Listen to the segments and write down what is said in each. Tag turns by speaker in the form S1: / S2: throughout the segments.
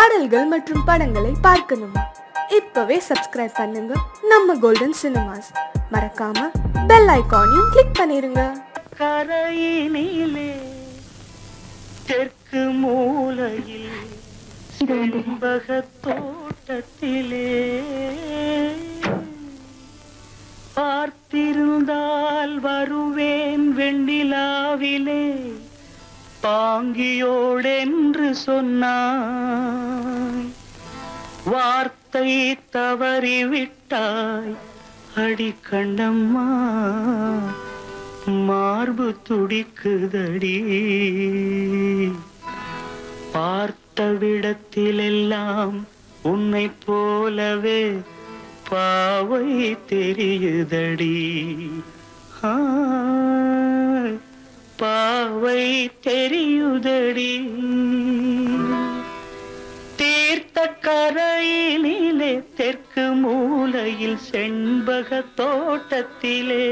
S1: பாடல்கள் மற்றும் படங்களை பார்க்கணுமா இப்பவே சப்ஸ்கிரைப் பண்ணுங்க நம்ம கோல்டன் சினிமாஸ் மறக்காம பெல் ஐகானையும் கிளிக் பண்ணிருங்க
S2: கரையினிலே தெற்கு மூலையில் செண்பக தோட்டத்திலே பார்த்திருந்தால் வருவேன் வெண்ணிலாவிலே பாங்கியோடென்று சொன்னாய் வார்த்தை தவறிவிட்டாய் அடி கண்ணம்மா மார்பு துடிக்குதடி பார்த்த விடத்திலெல்லாம் உன்னை போலவே பாவை தெரியுதடி ஆ, பாவை தெரியுதடி தீர்த்த கரையினிலே தெற்கு மூலையில் செண்பக தோட்டத்திலே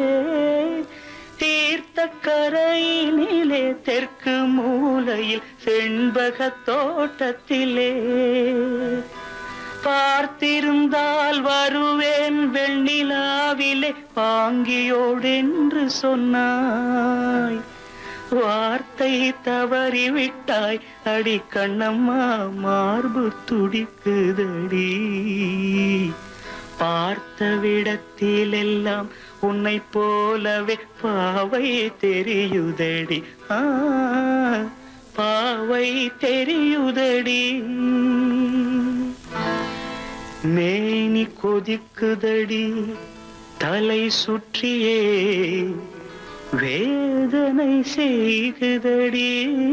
S2: தீர்த்த கரையினிலே தெற்கு மூலையில் செண்பக தோட்டத்திலே பார்த்திருந்தால் வருவேன் வெண்ணிலாவிலே பாங்கியோடென்று சொன்னாய் வார்த்தை தவறிவிட்டாய் அடி கண்ணம்மா மார்பு துடிக்குதடி பார்த்த விடத்திலெல்லாம் உன்னை போலவே பாவை தெரியுதடி ஆ, பாவை தெரியுதடி மேனி கொதிக்குதடி தலை சுற்றியே வேதனை செய்குதடி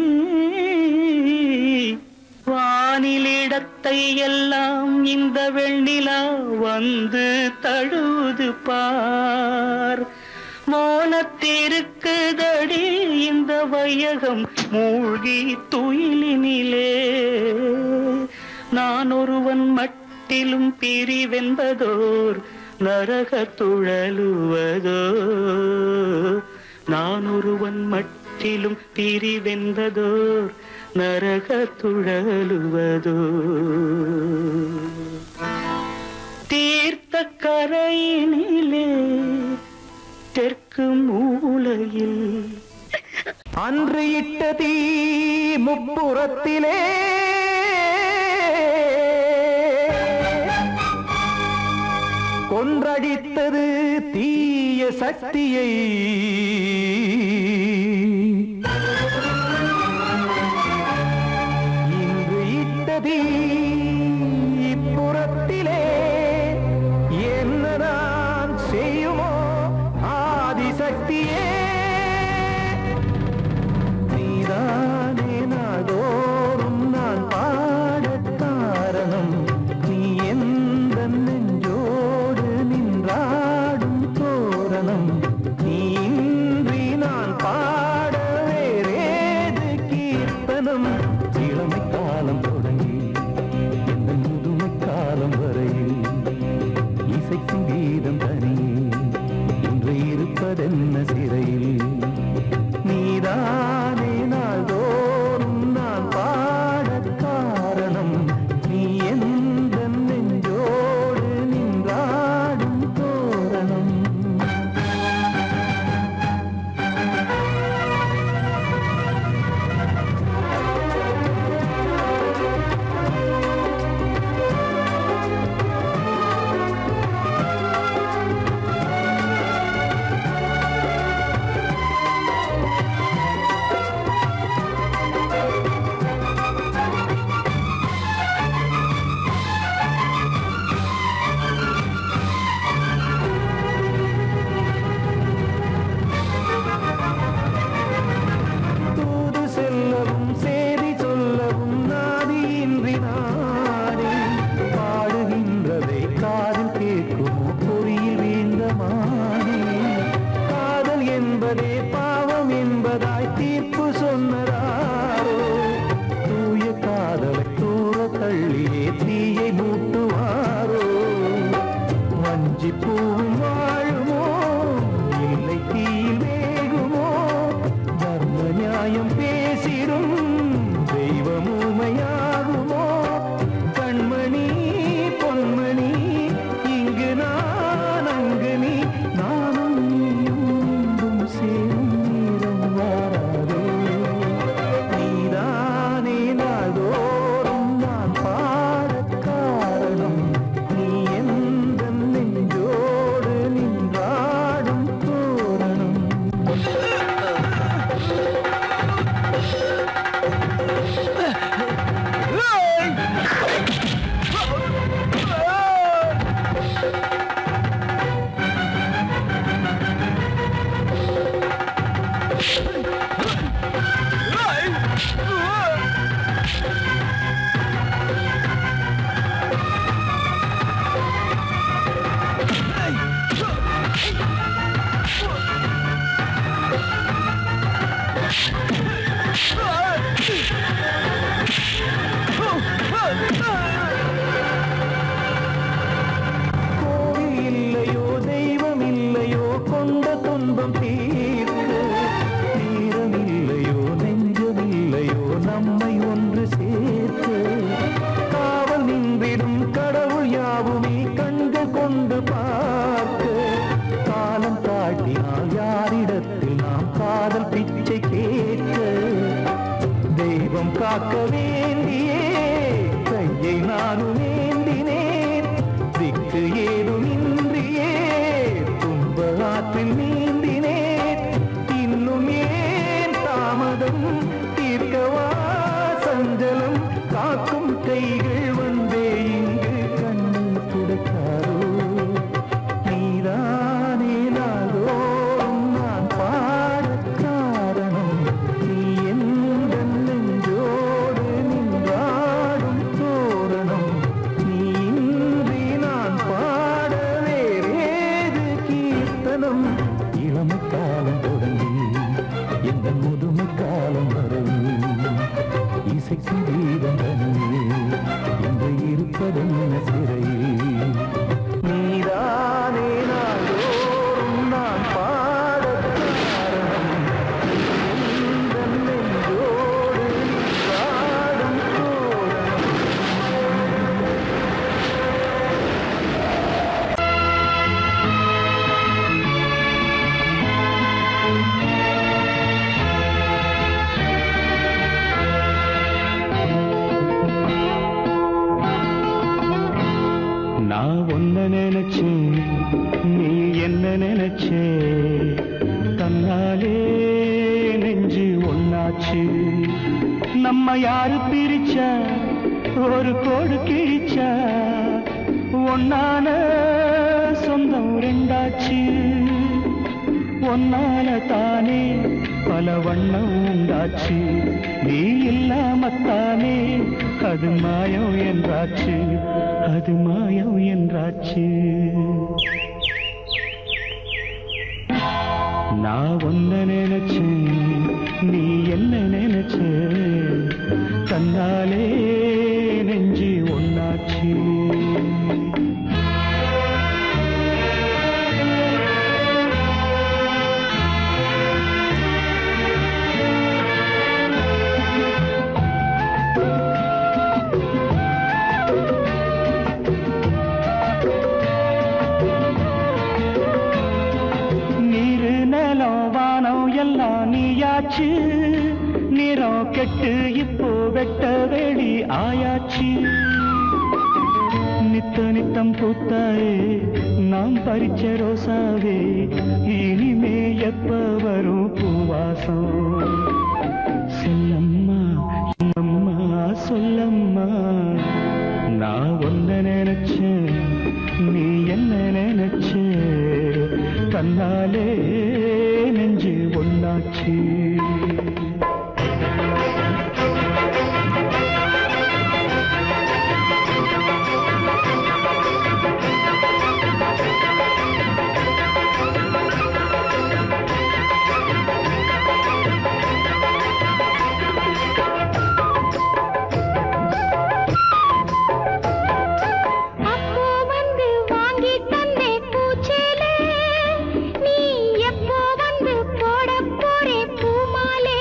S2: வானிலிடத்தை எல்லாம் இந்த வெண்ணிலா வந்து தழுவுது பார் மோனத்திருக்குதடி இந்த வையகம் மூழ்கி துயிலினிலே நான் ஒருவன் மட்டிலும் பிரிவென்பதோர் நரக துழலுவதோ நான் ஒருவன் மட்டிலும் பிரிவென்பதோர் நரக துழலுவதோ தீர்த்த கரையினிலே தெற்கு மூலையில்
S3: அன்று இட்ட தீ முப்புறத்திலே கொன்றடித்தது தீய சக்தியை இன்று இட்ட தீ இப்புறத்திலே என்னதான் செய்யுமோ ஆதிசக்தியே நீதானே நாள்தோறும் நான் பாடக் காரணம் நீ எந்த நெஞ்சோடு நின்றாடும் தோரணம் நீ இன்றி நான் பாட வேறேது கீர்த்தனம் இளமை காலம் தொடங்கி எந்த முதுமை காலம் வரையில் இசைக்கும் கீதம் தனியே இன்று இருப்பதென்ன சிறையில் நீதானே நாள்தோறும் நான் பாடக் காரணம் நீ எந்த நெஞ்சோடு நின்றாடும் தோரணம் தூது செல்லவும் சேதி சொல்லவும் நாதியின்றி நானே பாடுகின்றதை காதில் கேட்குமோ பொறியில் வீழ்ந்த மானே காதல் என்பதே பாவம் என்பதாய் தீர்ப்பு சொன்னதாரோ தூய காதலை தூர தள்ளியே தீயை மூட்டுவாரோ வஞ்சி பூவும் வாழுமோ இல்லை தீயில் வேகுமோ தர்ம நியாயம் பேசிடும் தெய்வம் ஊமையாகுமோ கைகள் வந்தே இங்கு கண்ணீர் துடைக்காதோ நீதானே நாள்தோறும் நான் பாடக் காரணம் நீ எந்த நெஞ்சோடு நின்றாடும் தோரணம் நீ இன்றி நான் பாட வேறேது கீர்த்தனம் இளமை காலம் தொடங்கி எந்த முதுமை காலம் வரை இசைக்கு வீதம் தனியே என்று இருப்பதென்ன சிறையில் நீதானே நாள்தோறும் நான் பாடக் காரணம் எந்த நெஞ்சோடு நின்றாடும் தோரணம்
S2: நான் ஒன்ன நினைச்சேன் நீ என்ன நினைச்சே தன்னாலே நெஞ்சு ஒன்னாச்சு நம்ம யாரு பிரிச்சா ஒரு கோடு கிழிச்சா ஒன்னான சொந்தம் ரெண்டாச்சு ஒன்னால தானே பல வண்ணம் உண்டாச்சு நீ இல்லாமத்தானே அது மாயம் என்றாச்சு அது மாயம் என்றாச்சு நான் ஒன்ன நினைச்சேன் நீ என்ன நினைச்ச தன்னாலே நெஞ்சு ஒன்னாச்சு நீரு நிலம் வானம் எல்லாம் நீயாச்சு நிறம் கெட்டு இப்போ வெட்ட வெளி ஆயாச்சு நித்த நித்தம் பூத்தாயே நாம் பறிச்ச ரோசாவே இனிமே எப்ப வரும் பூவாசம் செல்லம்மா அம்மா சொல்லம்மா நான் ஒன்ன நினைச்சேன் நீ என்ன நினைச்ச தன்னாலே நெஞ்சு ஒன்னாச்சு
S4: அப்போ வந்து வாங்கி தந்தே பூச்சேலே நீ எப்போ வந்து போட போறே பூமாலே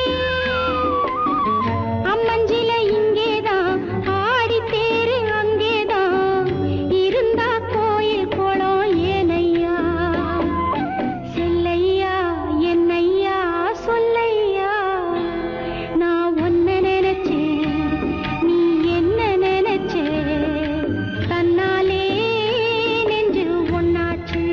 S4: அம்மஞ்சில இங்கேதான் ஆடி தேரு அங்கேதான் இருந்தா கோயில் குளம் ஏனையா செல்லையா என்னையா சொல்லையா நான் ஒன்ன நினைச்சேன் நீ என்ன நினைச்சே தன்னாலே நெஞ்சு ஒன்னாச்சு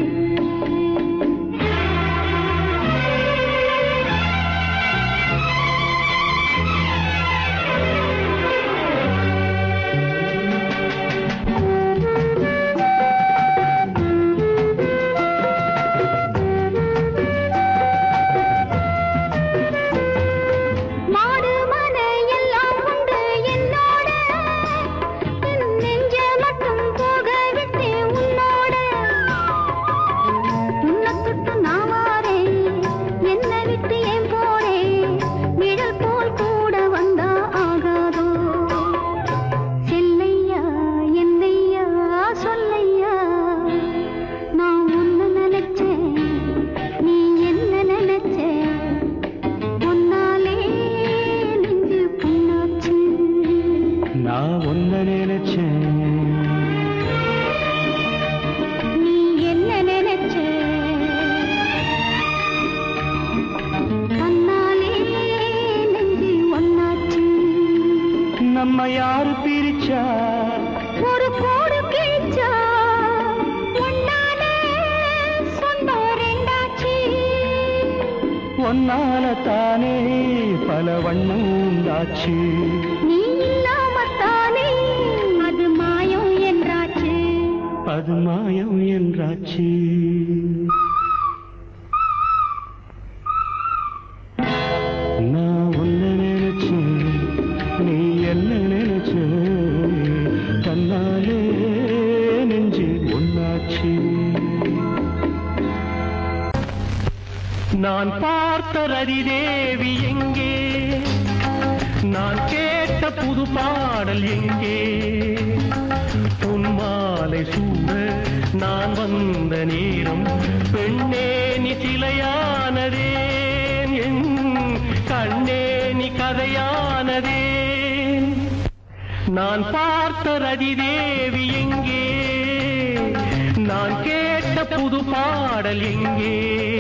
S4: மாடு மன எல்லாம் உண்டு என்னோட என் நெஞ்ச மட்டும் போக விட்டு உன்னோட உன்னை தொட்டு நான் வாரேன் என்னை விட்டு ஏன் போறேன் நிழல் போல் கூட வந்தா ஆகாதோ செல்லையா என்னையா சொல்லையா நான் உன்னை நினைச்சேன் நீ என்ன நினைச்ச உன்னாலே நெஞ்சு புண்ணாச்சு
S2: நான் ஒன்ன நினைச்சேன்
S4: நீ என்ன நினைச்ச தன்னாலே நெஞ்சு ஒன்னாச்சு
S2: நம்ம யாரு பிரிச்சா
S4: ஒரு கோடு கிழிச்சா ஒன்னாலே சொந்தம் ரெண்டாச்சு
S2: ஒன்னால தானே பல வண்ணம் உண்டாச்சு
S4: நீ இல்லாமத்தானே
S2: அது மாயம் என்றாச்சு நான் உன்னை நினைச்சேன் நீ என்ன நினைச்ச தன்னாலே நெஞ்சு ஒன்னாச்சு நான் பார்த்த ரதிதேவி எங்கே நான் கேட்ட புது பாடல் எங்கே உன் மாலை சூட நான் வந்த நேரம் பெண்ணே நீ சிலையானதே என் கண்ணே நீ கதையானதே நான் பார்த்த ரதிதேவி எங்கே நான் கேட்ட புது பாடல் எங்கே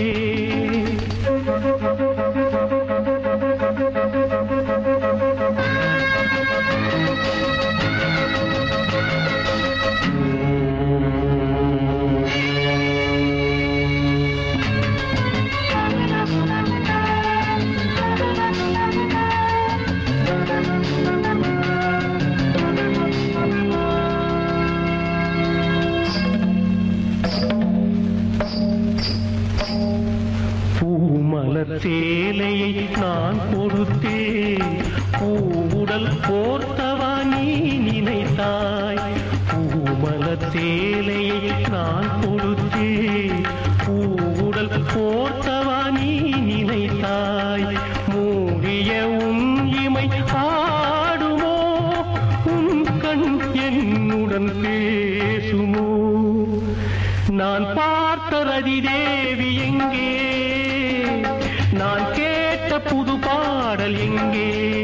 S2: பூமலர் சேலையை நான் கொடுத்தேன் பூவுடல் போர்த்தவா நீ நினைத்தாய் பூமலர் சேலையை நான் கொடுத்தேன் பூவுடல் போர்த்தவா நீ நினைத்தாய் மூடிய உன் இமை ஆடுமோ உன் கண் என்னுடன் பேசுமோ நான் பார்த்த ரதிதேவி எங்கே நான் கேட்ட புது பாடல் எங்கே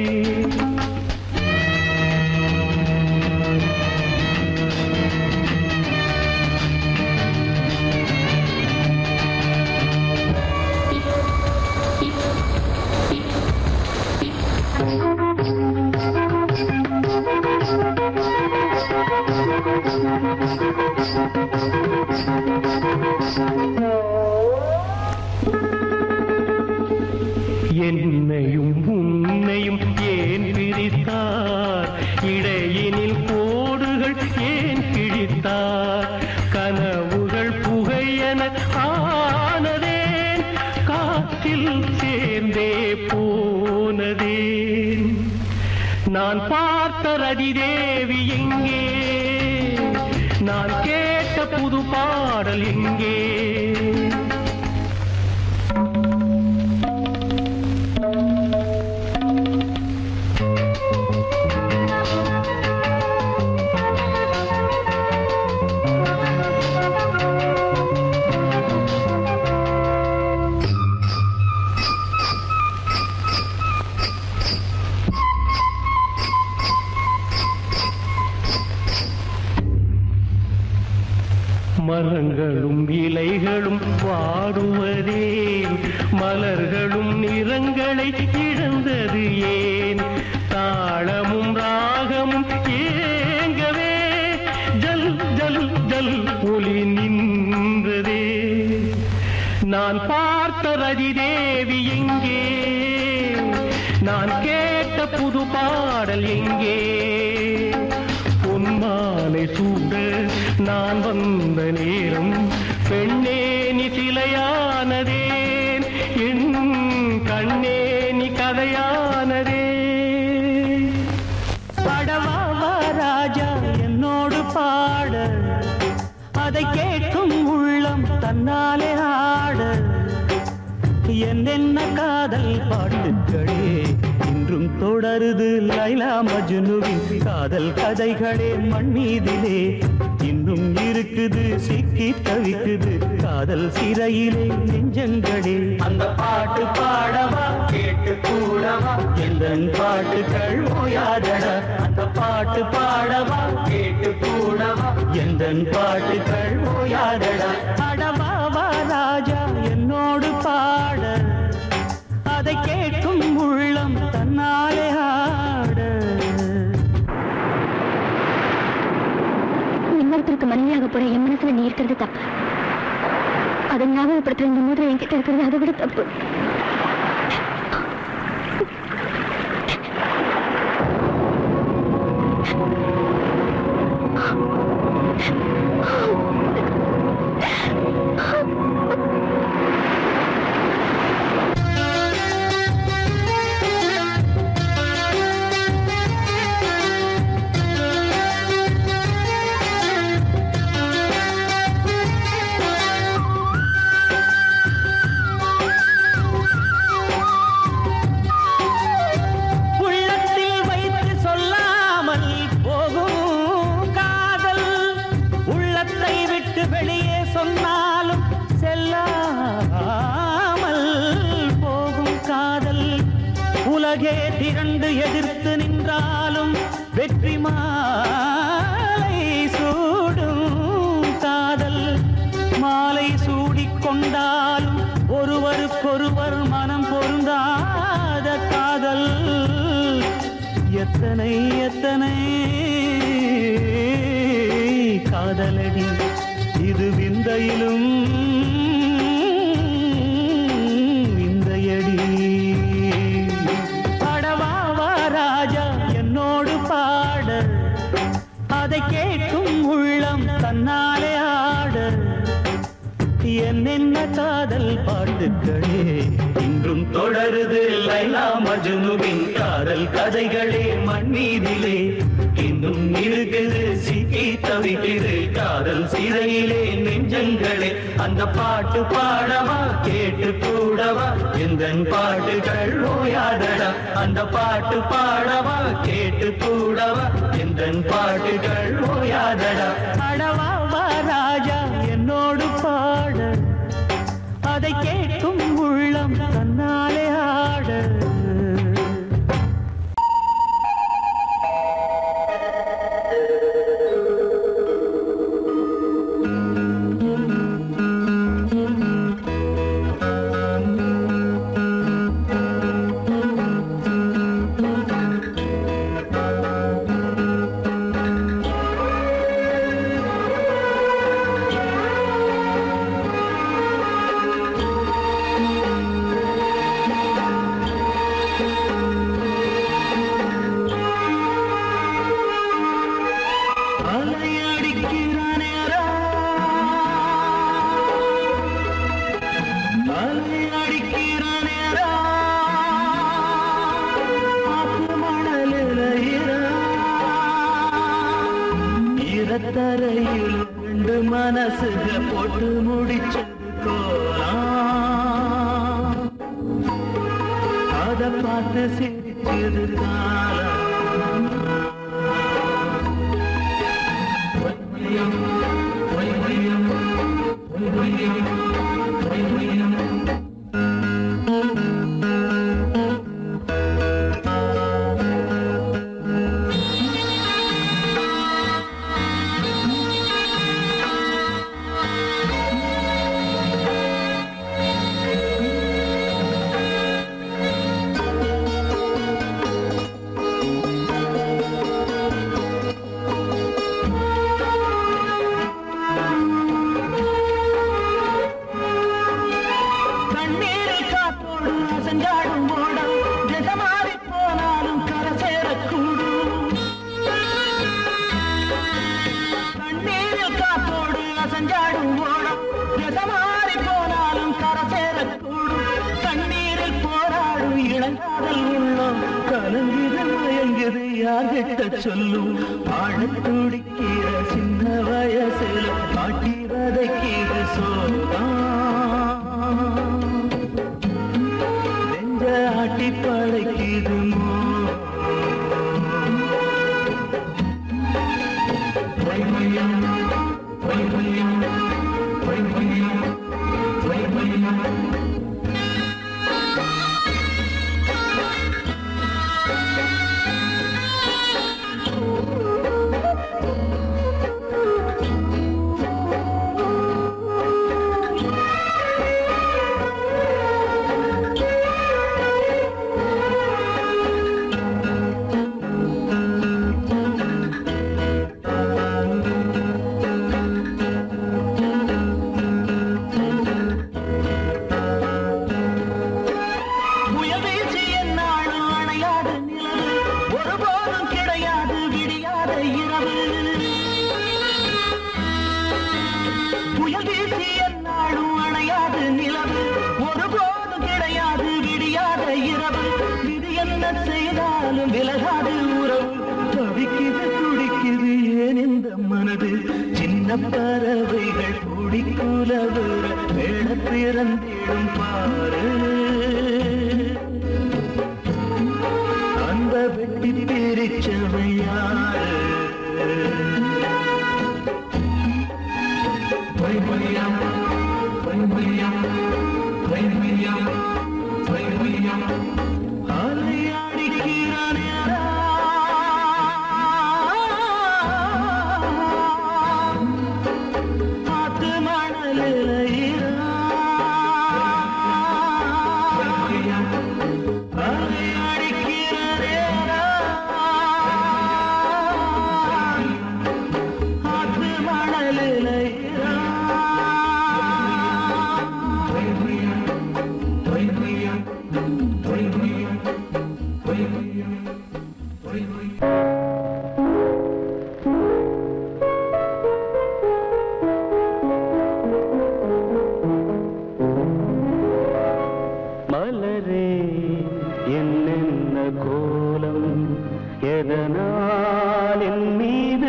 S2: என்னையும் உன்னையும் ஏன் பிரித்தார் இடையினில் கோடுகள் ஏன் கிழித்தார் கனவுகள் புகையென ஆனதேன் காற்றில் சேர்ந்தே போனதேன் நான் பார்த்த ரதிதேவி எங்கே நான் கேட்ட புது பாடல் எங்கே மரங்களும் இலைகளும் வாடுவதே மலர்களும் நிறங்களை இழந்தது ஏன் தாளமும் ராகமும் ஏங்கவே ஜல் ஜல் ஜல் ஒளி நின்றதே நான் பார்த்த ரதிதேவி எங்கே நான் கேட்ட புது பாடல் எங்கே பொன்மாலை சூட நான் வந்த நேரம் பெண்ணே நீ சிலையானதேன் என் கண்ணே நீ கதையானதே
S3: படவா ராஜா என்னோடு பாட அதை கேட்கும் உள்ளம் தன்னாலே ஆட என்னென்ன காதல் பாட்டுக்களே இன்றும் தொடருது லைலா மஜ்னுவின் காதல் கதைகளே மண் மீதிலே இன்னும் இருக்குது சிக்கி தவிக்குது காதல் சிறையிலே நெஞ்சங்களே அந்த பாட்டு பாடவா கேட்டு கூடவா எந்த பாட்டுகள் ஓயாதடா அந்த பாட்டு பாடவா கேட்டு கூடவா எந்த பாட்டுகள் ஓயாதடா அடவாவா ராஜா என்னோடு பாட அதை கேட்கும் உள்ளம் தன்னாலே ஆட
S4: இன்னொருத்தருக்கு மனைவியாக போற என் மனசுல நீ இருக்கிறது தப்பு அதை ஞாபகப்படுத்துற இந்த மூதிரை என்கிட்ட இருக்கிறது அதை விட தப்பு
S3: உலகே திரண்டு எதிர்த்து நின்றாலும் வெற்றி மாலை சூடும் காதல் மாலை சூடிக் கொண்டாலும் ஒருவருக்கொருவர் மனம் பொருந்தாத காதல் எத்தனை எத்தனை காதலடி இது விந்தையிலும் விந்தையடி அடவாவா ராஜா என்னோடு பாட அதை கேட்கும் உள்ளம் தன்னாலே ஆட என்னென்ன காதல் பாட்டுக்களே இன்றும் தொடருது லைலா மஜ்னுவின் காதல் கதைகளே மண்ணீதிலே இன்னும் இருக்குது சிக்கி தவிக்குது காதல் சிறையிலே நெஞ்சங்களே அந்த பாட்டு பாடவா கேட்டு கூடவா எந்த பாட்டுகள் ஓயாதடா அந்த பாட்டு பாடவா கேட்டு கூடவா எந்த பாட்டுகள் ஓயாதடா அடவா வா ராஜா என்னோடு பாட அதை கேட்கும் உள்ளம் தன்னாலே ஆட அலையடிக்கிற நேரம் அலையடிக்கிற நேரம் ஆத்து மணலில் இரத்தரையில் ரெண்டு மனசுக போட்டு முடிச்சது கோலம் அத பார்த்து சிரிச்சது காலம் கண்ணீரில் காத்தோடு அசஞ்சாடும் ஓடம் திசமாறி போனாலும் கரை சேரக்கூடும் கண்ணீரில் காத்தோடு அசஞ்சாடும் ஓடம் திசமாறி போனாலும் கரை சேரக்கூடும் கண்ணீரில் போராடும் இளங்காதல் உள்ளம் கலங்குது மயங்குது யார்கிட்ட சொல்லும் ஆழத் துடிக்கிற சின்ன வயசுல காட்டி வதைக்கிற சோகம் நெஞ்ச ஆட்டி படைக்குதுமோ வைமயம் வைமயம் வைமயம் வைமயம் புயல் வீச்சு என்னாலும் அணையாத நிலவு ஒருபோதும் கிடையாது விடியாத இரவு புயல் வீச்சு என்னாலும் அணையாத நிலவு ஒருபோதும் கிடையாது விடியாத இரவு விதி என்ன செய்தாலும் விலகாது உறவு தவிக்குது துடிக்குது ஏன் இந்த மனது சின்ன பறவைகள் குடிக்குலவுற வேட பிறந்திடும் பாரு அந்த வெட்டி பிரிச்சவன் யாரு வைமயம் வைமயம் வைமயம் வைமயம் அலையாடி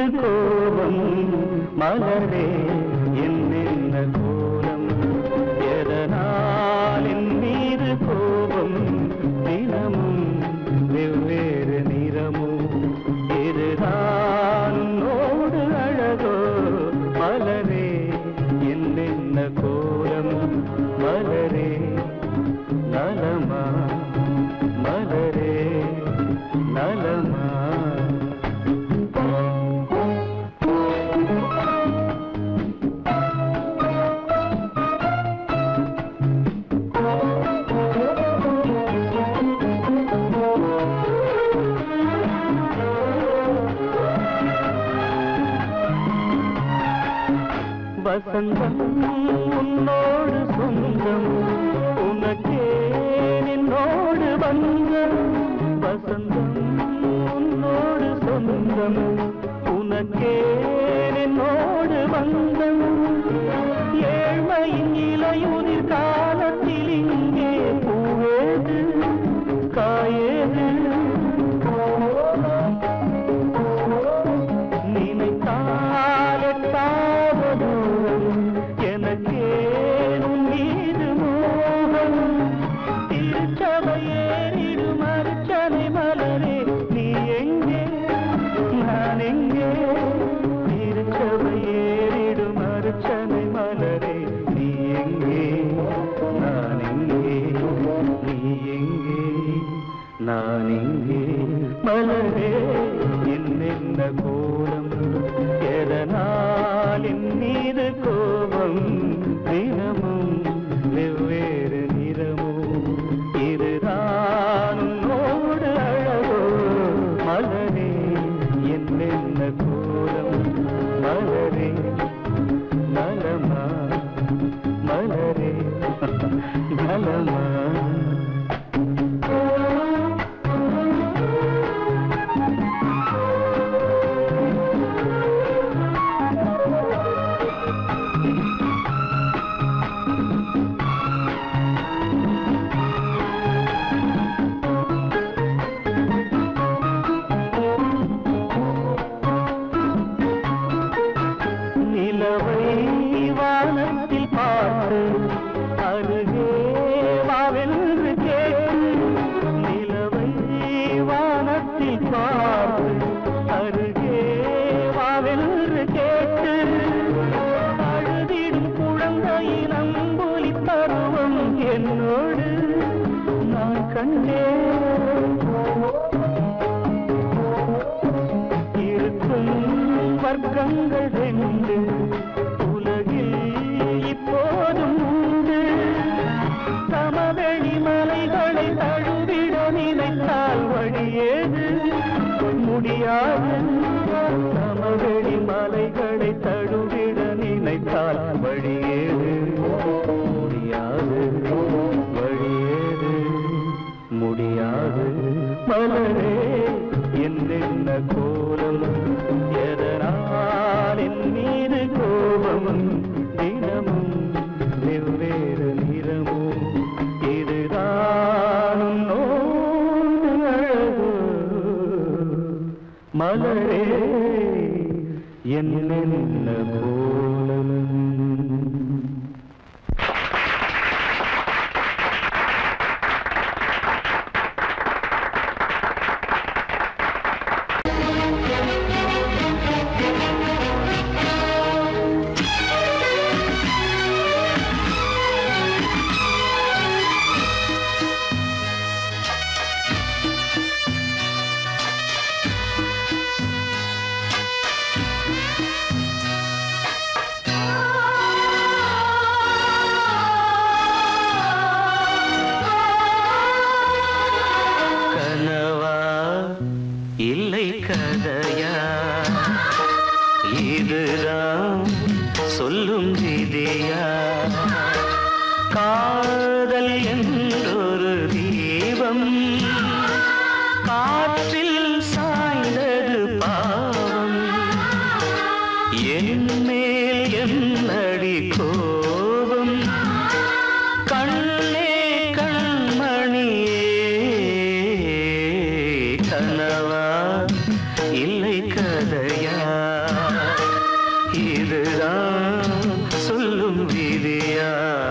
S2: கோபம் மலரே என்னென்ன கோலம் எதனால் என் மீது கோபம் தினமும் வெவ்வேறு நிறமும் இதுதான் உன்னோடு அழகோ மலரே என்னென்ன கோலம் மலரே நலமா மலரே நலமா வசந்தம் உன்னோடு சொந்தம் உனக்கே நின்னோடு பந்தம் வசந்தம் உன்னோடு சொந்தம் உனக்கே நின்னோடு பந்தம் ஏழ்மையின் இலையுதிர் காலத்தில் இங்கே பூவேது காயேது நினைத்தால் எட்டாத தூரம் எனக்கேனும் மீது மோகம் திருச்சபையேறிடும் அர்ச்சனை மலரே நீ எங்கே நான் எங்கே திருச்சபையேறிடும் அர்ச்சனை மலரே நீ எங்கே நான் எங்கே நீ எங்கே நான் எங்கே மலரே என்னென்ன கோலம் எதனால் என் மீது கோபம் தினமும் வெவ்வேறு நிறமும் இதுதான் உன்னோடு அழகோ மலரே என்னென்ன கோலம் மலரே நலமா மலரே நலமா நிலவை வானத்தில் பார்த்து அருகே வாவென்று கேட்டு நிலவை வானத்தில் பார்த்து அருகே வாவென்று கேட்டு அழுதிடும் குழந்தையின் அம்புலி பருவம் என்னோடு நான் கண்டேன் இருக்கும் வர்க்கங்கள் ரெண்டு உலகில் இப்போதும் உண்டு சமவெளி மலைகளை தழுவிட நினைத்தால் வழியேது முடியாது சமவெளி மலைகளை தழுவிட நினைத்தால் வழியேது முடியாது வழியேது முடியாது மலரே என்னென்ன கோலம் எதனால் என் மீது கோபம் தினமும் வெவ்வேறு நிறமும் இதுதான் உன்னோடு அழகு மலரே என்னென்ன கோலம் கனவா இல்லை கதையா இதுதான் சொல்லும் விதியா காதல் என்றொரு தீபம் காற்றில் சாய்ந்தது பாவம் என் மேல் என்னடி கோபம் கண்ணே கண்மணியே கனவா இல்லை கதையா இதுதான் சொல்லும் விதியா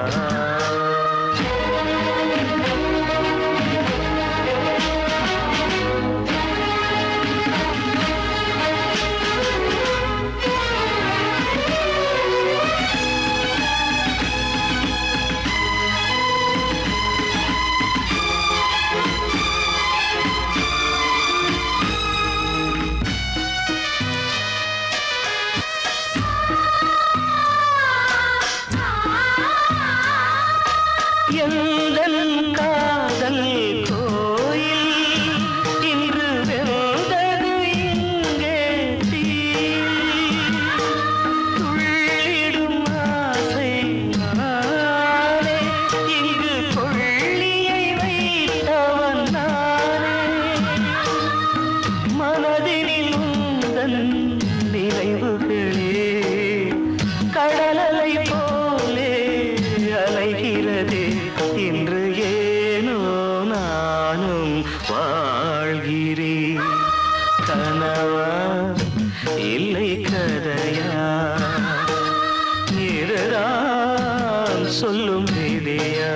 S2: எந்தன் காதல் கோயில் இன்று வெந்தது இங்கே தீ துள்ளிடும் ஆசை நானே இங்கு கொள்ளியை வைத்தவன் நானே மனதினில் உந்தன் நினைவுகளே கடலலை போலே அலைகிறதே இன்று ஏனோ நானும் வாழ்கிறேன் கனவா இல்லை கதையா இதுதான் சொல்லும் விதியா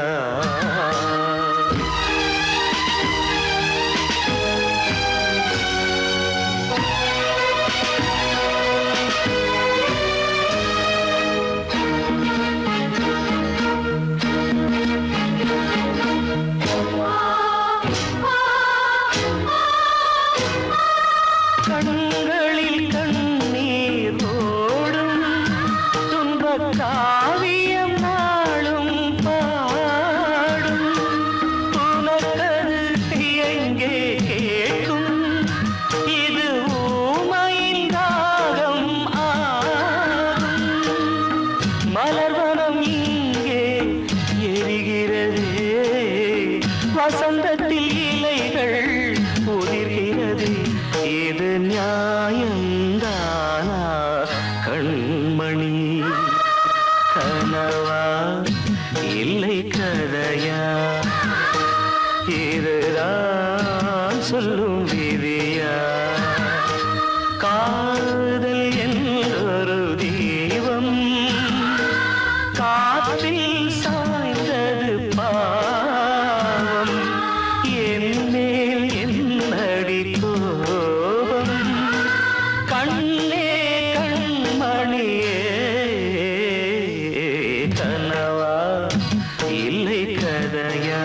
S2: கண்களில் கண்ணீர் ஓடும் துன்பக் காவியம் நாளும் பாடும் உனக்கது எங்கே கேட்கும் இது ஊமையின் ராகம் ஆகும் மலர்வனம் இங்கே எரிகிறதே வசந்தத்தில் இலைகள் உதிர்கிறது இது நியாயந்தானா கண்மணி கனவா இல்லை கதையா இதுதான் சொல்லும் விதியா காதல் என்றொரு தீபம் காற்றில் சாய்ந்தது பாவம் என் மேல் என்னடி கோபம் கண்ணே கண்மணியே கனவா இல்லை கதையா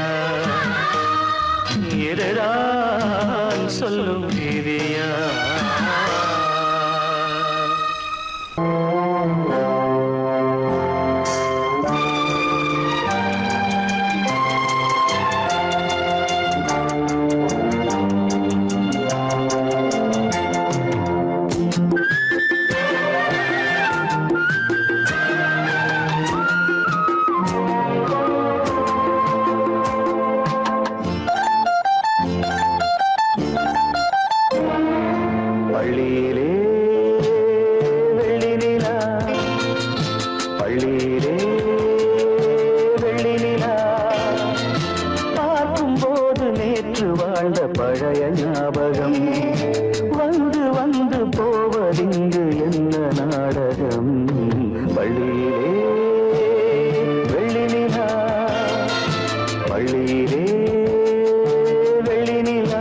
S2: இதுதான் சொல்லும் விதியா பள்ளியிலே வெள்ளி நிலா பள்ளியிலே வெள்ளி நிலா பார்க்கும்போது நேற்று வாழ்ந்த பழைய ஞாபகம் வந்து வந்து போவதிங்கு என்ன நாடகம் பள்ளியிலே வெள்ளி நிலா பள்ளியிலே வெள்ளி நிலா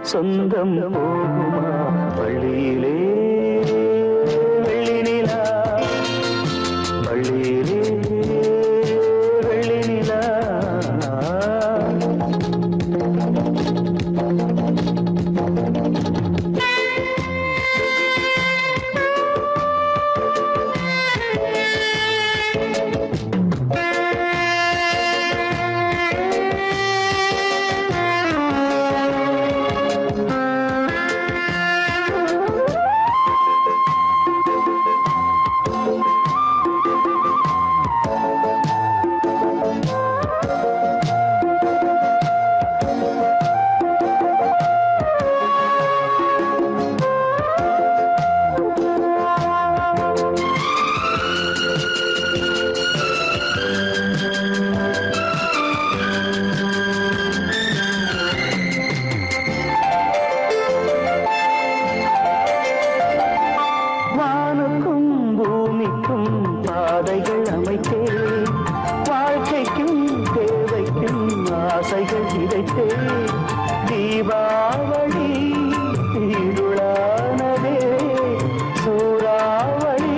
S2: சொந்தம் போகுமா வழியிலே வெள்ளி நிலா வழியிலே வெள்ளி நிலா வானுக்கும் பூமிக்கும் பாதைகள் அமைத்தேன் வாழ்க்கைக்கும் தேவைக்கும் ஆசைகள் விதைத்தேன் தீபாவளி இருளானதே சூறாவளி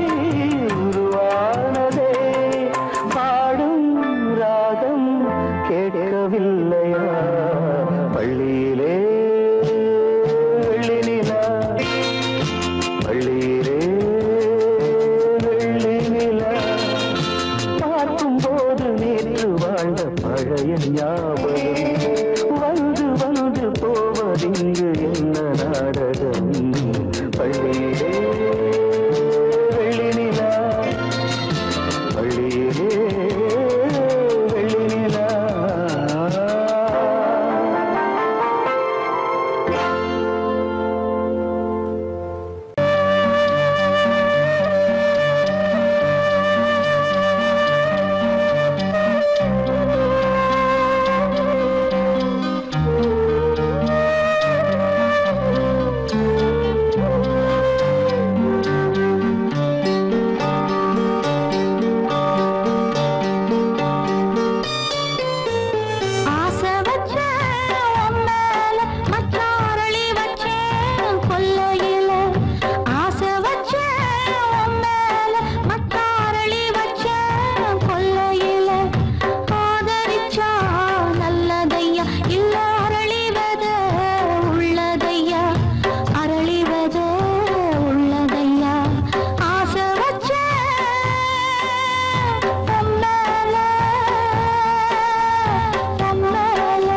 S2: உருவானதே பாடும் ராகம் கேட்கவில்லையா பள்ளியிலே வெள்ளி நிலா பள்ளியிலே வெள்ளி நிலா பார்க்கும் போது நேற்று வாழ்ந்த பழைய ஞாபகம் வந்து வந்து போவதிங்கு என்ன நாடகம் பள்ளியிலே வெள்ளி நிலா பள்ளியிலே வெள்ளி நிலா
S4: ஆசை வச்சேன் உன் மேல, மச்சாரளி வச்சேன் கொல்லையில. ஆசை வச்சேன் உன் மேல, மச்சாரளி வச்சேன் கொல்லையில. ஆதரிச்சா நல்லதையா, இல்ல அரளிவத உள்ளதையா, அரளிவத உள்ளதையா. ஆசை வச்சேன் உன் மேல, உன் மேல.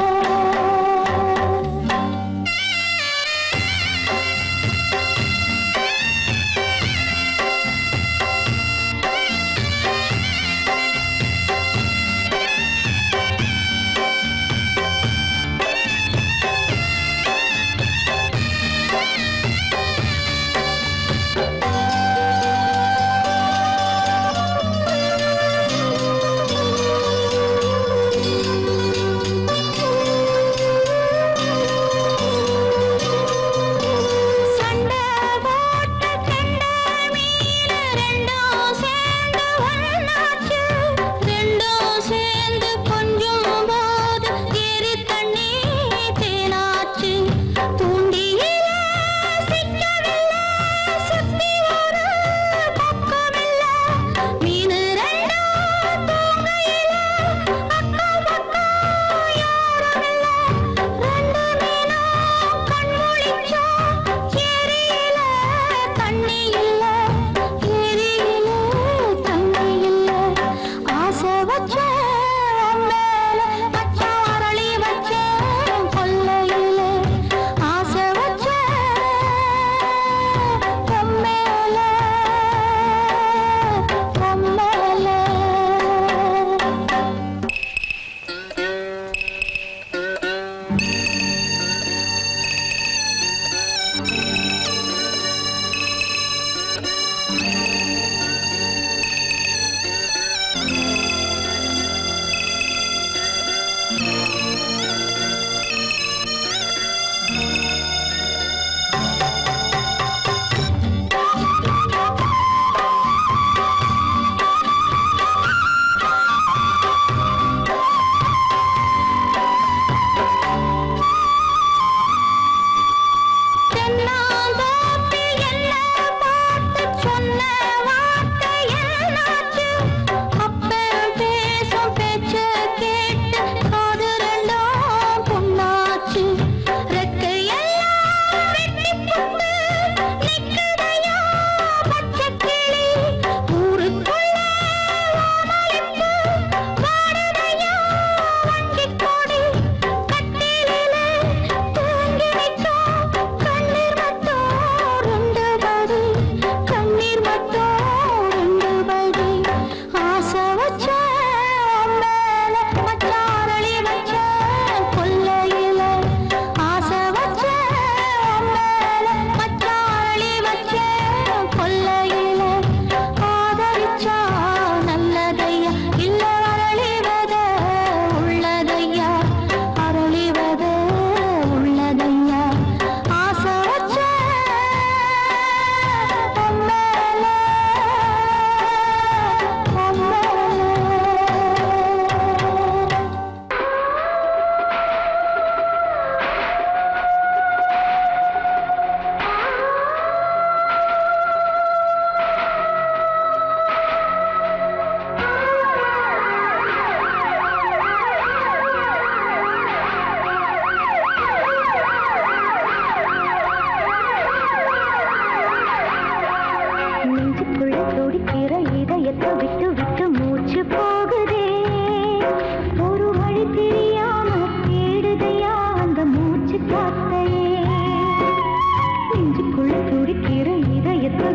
S4: சண்டை போட்ட கெண்டை மீன் ரெண்டும் சேர்ந்து ஒண்ணாச்சு. ரெண்டும் சேர்ந்து கொஞ்சும் போது எரி தண்ணி தேனாச்சு. தூண்டியிலே சிக்கவில்லை, சுத்தி ஒரு பக்கமில்லை. மீன் ரெண்டும் தூங்கையிலே அக்கம் பக்கம் யாருமில்லை. ரெண்டு மீனும் கண் முழிச்சா ஏரியில தண்ணி இல்ல ஏரியில தண்ணி இல்ல ஆசை வச்சேன் மேல பச்சாரளி வச்சேன் கொல்லையில ஆசை வச்சேன் மேல மேல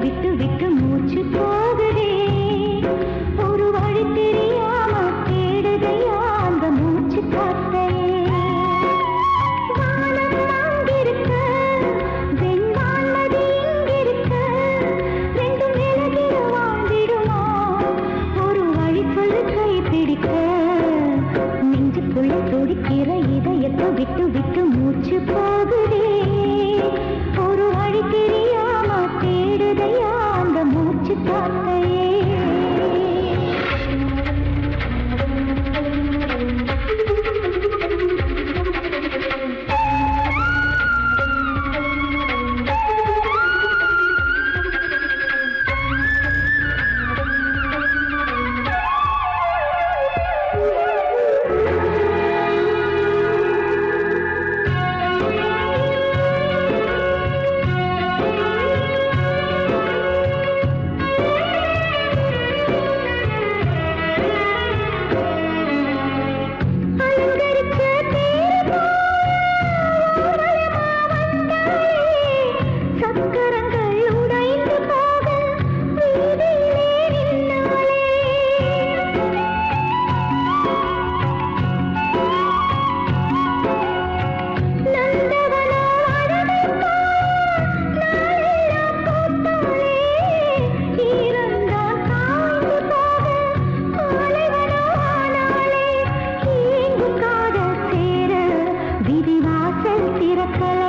S4: விட்டு விட்டு மூச்சு போகுதே ஒரு வழி தெரியாம தேடுதையா அந்த மூச்சு காத்தையே வானம் அங்கிருக்க, வெண்வான்மதி இங்கிருக்க, ரெண்டும் விலகிட வாழ்ந்திடுமா? ஒரு வழி சொல்லு கை பிடிக்க நெஞ்சுக்குள்ள துடிக்கிற இதயத்தை விட்டு விட்டு மூச்சு போகுதே ஒரு வழி தெரியாம தேடுதையா அந்த மூச்சு காத்தையே அலங்கரிச்ச தேர்வா, ஊர்வலமா வந்தாயே. சக்கரங்கள் உடைந்து போக வீதியிலே நின்னாளே. நந்தவனோ அழகைப் நாளெல்லாம் பூத்தாளே. ஈரந்தான் காய்ந்து போக ஆலைவனோ ஆனாளே. ஏங்கும் காதல் சேர விதிவாசல் திறக்கலை.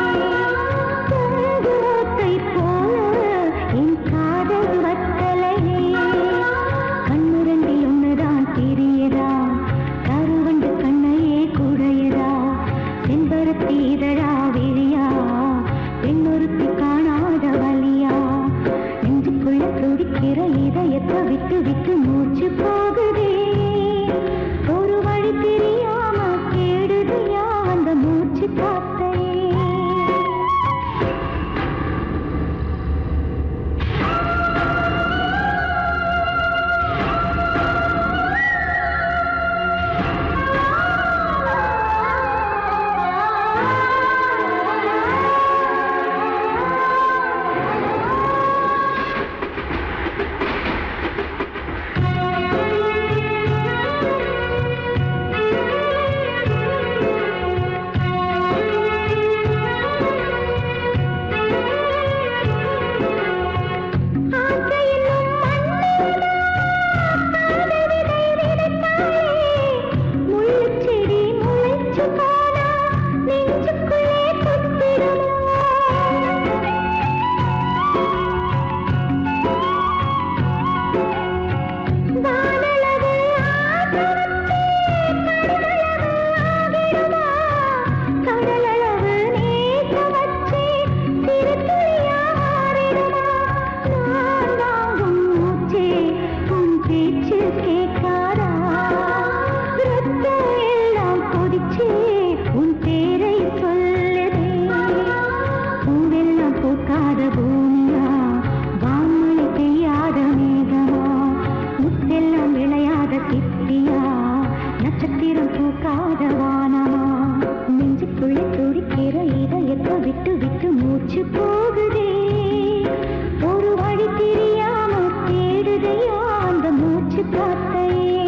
S4: பூங்குருத்தைப் போல என் காதல் வத்தலை. கண்ணுரண்டில் ஒண்ணுதான் தெரியதா கருவண்டு கண்ணையே குடையதா செம்பருத்தி இதழா விழியா பெண்ணொருத்தி காணாத வலியா நெஞ்சுக்குள்ள துடிக்கிற இதயத்தை விட்டு விட்டு மூச்சு போகுதே ஒரு வழி தெரியாம கேடுதையா அந்த மூச்சு காத்தையே கடலளவு நேச வச்சே சிறு துளியா மாறிடுமா நான் வாங்கும் மூச்சே உன் பேச்சு கேட்காதா ரத்தம் எல்லாம் கொதிச்சே உன் பேரை சொல்லுதே பூவெல்லாம் பூக்காத பூமியா வான்மொழி பெய்யாத மேகமா முத்தெல்லாம் விளையாத சிப்பியா நட்சத்திரம் பூக்காத வானமா நெஞ்சுக்குள்ள துடிக்கிற இதயத்தை விட்டு விட்டு மூச்சு போகுதே ஒரு வழி தெரியாம தேடுதையா அந்த மூச்சு காத்தையே